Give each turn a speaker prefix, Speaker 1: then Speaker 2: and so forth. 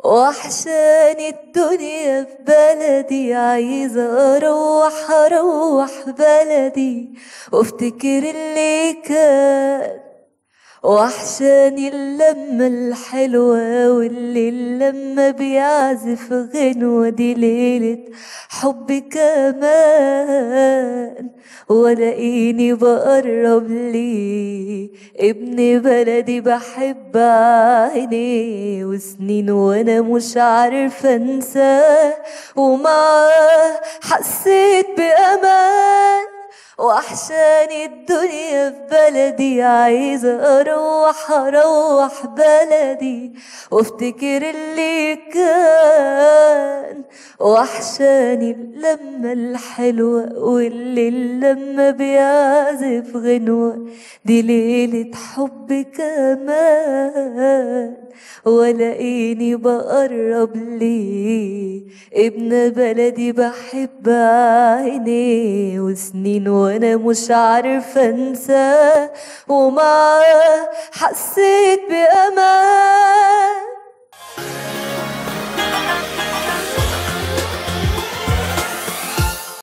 Speaker 1: وحشاني الدنيا في بلدي عايزة أروح أروح بلدي وافتكر اللي كان وحشاني اللمة الحلوة واللي لما بيعزف غنوة دي ليلة حب كمان ولاقيني بقرب ليه ابن بلدي بحب عينيه وسنين وانا مش عارفة انساه ومعاه حسيت بأمان وحشاني الدنيا في بلدي عايزة أروح أروح بلدي وافتكر اللي كان وحشاني اللمة الحلوة واللي لما بيعزف غنوة دي ليلة حب كمان ولاقيني بقرب ليه ابن بلدي بحب عينيه وسنين وانا مش عارفه انساه ومعاه حسيت بامان